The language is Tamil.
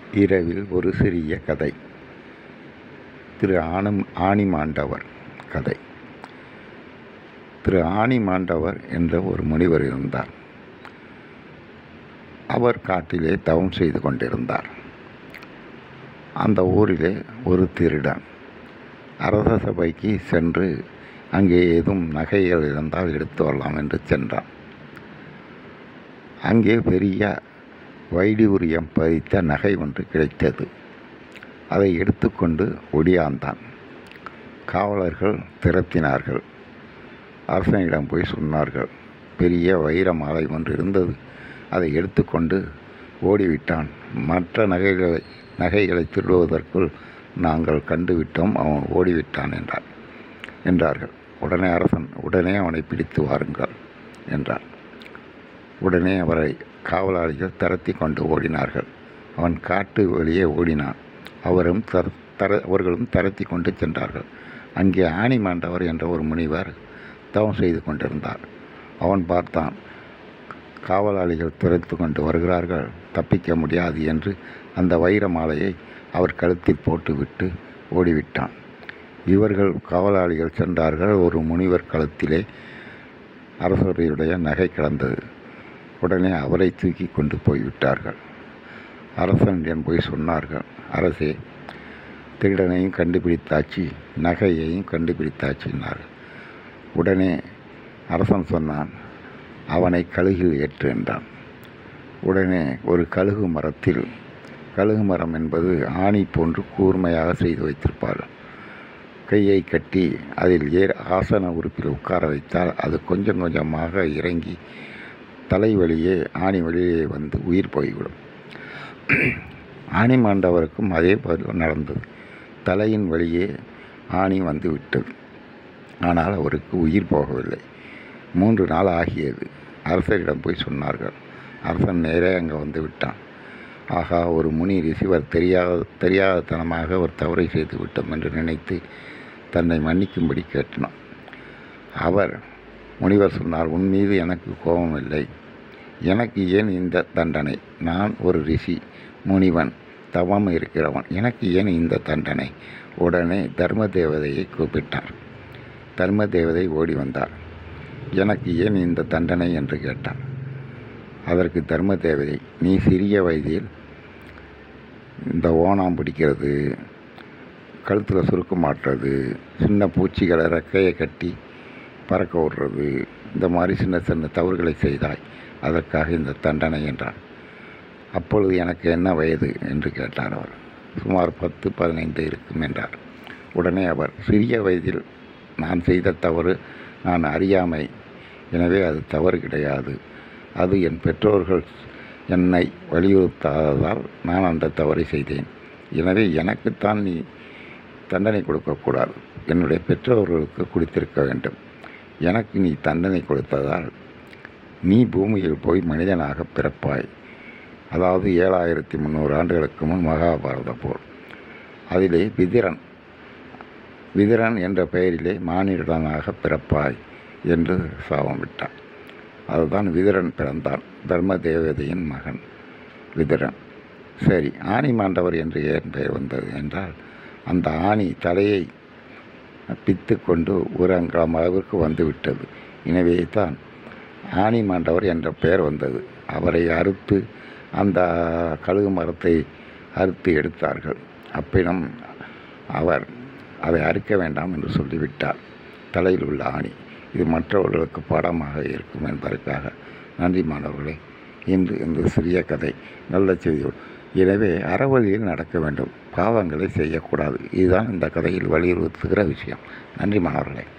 இரவில் ஒரு சிறிய கதை திரு ஆனம் ஆணிமாண்டவர் கதை திரு ஆணிமாண்டவர் என்ற ஒரு முனிவர் இருந்தார் அவர் காட்டிலே தவம் செய்து கொண்டிருந்தார் அந்த ஊரிலே ஒரு திருடன் அரச சபைக்கு சென்று அங்கே ஏதும் நகைகள் இருந்தால் எடுத்து வரலாம் என்று சென்றான் அங்கே பெரிய வைடூரியம் பதித்த நகை ஒன்று கிடைத்தது அதை எடுத்துக்கொண்டு ஒடியாந்தான் காவலர்கள் திரட்டினார்கள் அரசனிடம் போய் சொன்னார்கள் பெரிய வைர மாலை ஒன்று இருந்தது அதை எடுத்துக்கொண்டு ஓடிவிட்டான் மற்ற நகைகளை நகைகளை திருடுவதற்குள் நாங்கள் கண்டுவிட்டோம் அவன் ஓடிவிட்டான் என்றார் என்றார்கள் உடனே அரசன் உடனே அவனை பிடித்து வாருங்கள் என்றார் உடனே அவரை காவலாளிகள் தரத்தி கொண்டு ஓடினார்கள் அவன் காட்டு வெளியே ஓடினான் அவரும் தர தர அவர்களும் தரத்தி கொண்டு சென்றார்கள் அங்கே ஆணிமாண்டவர் என்ற ஒரு முனிவர் தவம் செய்து கொண்டிருந்தார் அவன் பார்த்தான் காவலாளிகள் துரைத்து கொண்டு வருகிறார்கள் தப்பிக்க முடியாது என்று அந்த வைர மாலையை அவர் கழுத்தில் போட்டுவிட்டு ஓடிவிட்டான் இவர்கள் காவலாளிகள் சென்றார்கள் ஒரு முனிவர் கழுத்திலே அரசருடைய நகை கிடந்தது உடனே அவரை தூக்கி கொண்டு போய்விட்டார்கள் அரசனிடம் போய் சொன்னார்கள் அரசே திருடனையும் கண்டுபிடித்தாச்சு நகையையும் கண்டுபிடித்தாச்சுன்னார்கள் உடனே அரசன் சொன்னான் அவனை கழுகில் ஏற்று என்றான் உடனே ஒரு கழுகு மரத்தில் கழுகு மரம் என்பது ஆணி போன்று கூர்மையாக செய்து வைத்திருப்பார்கள் கையை கட்டி அதில் ஏர் ஆசன உறுப்பில் உட்கார வைத்தால் அது கொஞ்சம் கொஞ்சமாக இறங்கி தலை வழியே ஆணி வழியே வந்து உயிர் போய்விடும் ஆணி மாண்டவருக்கும் அதே பதில் நடந்தது தலையின் வழியே ஆணி வந்து விட்டது ஆனால் அவருக்கு உயிர் போகவில்லை மூன்று நாள் ஆகியது அரசரிடம் போய் சொன்னார்கள் அரசன் நேரே அங்கே வந்து விட்டான் ஆகா ஒரு முனி ரிசிவர் தெரியாத தெரியாதத்தனமாக ஒரு தவறை செய்து விட்டோம் என்று நினைத்து தன்னை மன்னிக்கும்படி கேட்டினான் அவர் முனிவர் சொன்னார் உன் மீது எனக்கு கோபம் இல்லை எனக்கு ஏன் இந்த தண்டனை நான் ஒரு ரிஷி முனிவன் தவம் இருக்கிறவன் எனக்கு ஏன் இந்த தண்டனை உடனே தர்ம தேவதையை கூப்பிட்டார் தர்ம தேவதை ஓடி வந்தார் எனக்கு ஏன் இந்த தண்டனை என்று கேட்டார் அதற்கு தர்ம தேவதை நீ சிறிய வயதில் இந்த ஓணாம் பிடிக்கிறது கழுத்தில் சுருக்க மாட்டுறது சின்ன பூச்சிகளை ரெக்கையை கட்டி பறக்க விடுறது இந்த மாதிரி சின்ன சின்ன தவறுகளை செய்தாய் அதற்காக இந்த தண்டனை என்றார் அப்பொழுது எனக்கு என்ன வயது என்று கேட்டார் அவர் சுமார் பத்து பதினைந்து இருக்கும் என்றார் உடனே அவர் சிறிய வயதில் நான் செய்த தவறு நான் அறியாமை எனவே அது தவறு கிடையாது அது என் பெற்றோர்கள் என்னை வலியுறுத்தாததால் நான் அந்த தவறை செய்தேன் எனவே எனக்குத்தான் நீ தண்டனை கொடுக்கக்கூடாது என்னுடைய பெற்றோர்களுக்கு கொடுத்திருக்க வேண்டும் எனக்கு நீ தண்டனை கொடுத்ததால் நீ பூமியில் போய் மனிதனாக பிறப்பாய் அதாவது ஏழாயிரத்தி முந்நூறு ஆண்டுகளுக்கு முன் மகாபாரத போர் அதிலே விதிரன் விதிரன் என்ற பெயரிலே மானிடனாக பிறப்பாய் என்று சாபம் விட்டான் அதுதான் விதிரன் பிறந்தான் தர்ம தேவதையின் மகன் விதிரன் சரி ஆணி மாண்டவர் என்று ஏன் பெயர் வந்தது என்றால் அந்த ஆணி தலையை பித்து கொண்டு ஒரு அங்கலம் அளவிற்கு வந்துவிட்டது எனவே தான் ஆணி மாண்டவர் என்ற பெயர் வந்தது அவரை அறுத்து அந்த கழுகு மரத்தை அறுத்து எடுத்தார்கள் அப்பிடம் அவர் அதை அறுக்க வேண்டாம் என்று சொல்லிவிட்டார் தலையில் உள்ள ஆணி இது மற்றவர்களுக்கு பாடமாக இருக்கும் என்பதற்காக நன்றி மாணவர்களே இன்று இந்த சிறிய கதை நல்ல செய்தியோடு எனவே அறவழியில் நடக்க வேண்டும் பாவங்களை செய்யக்கூடாது இதுதான் இந்த கதையில் வலியுறுத்துகிற விஷயம் நன்றி மாணவர்களே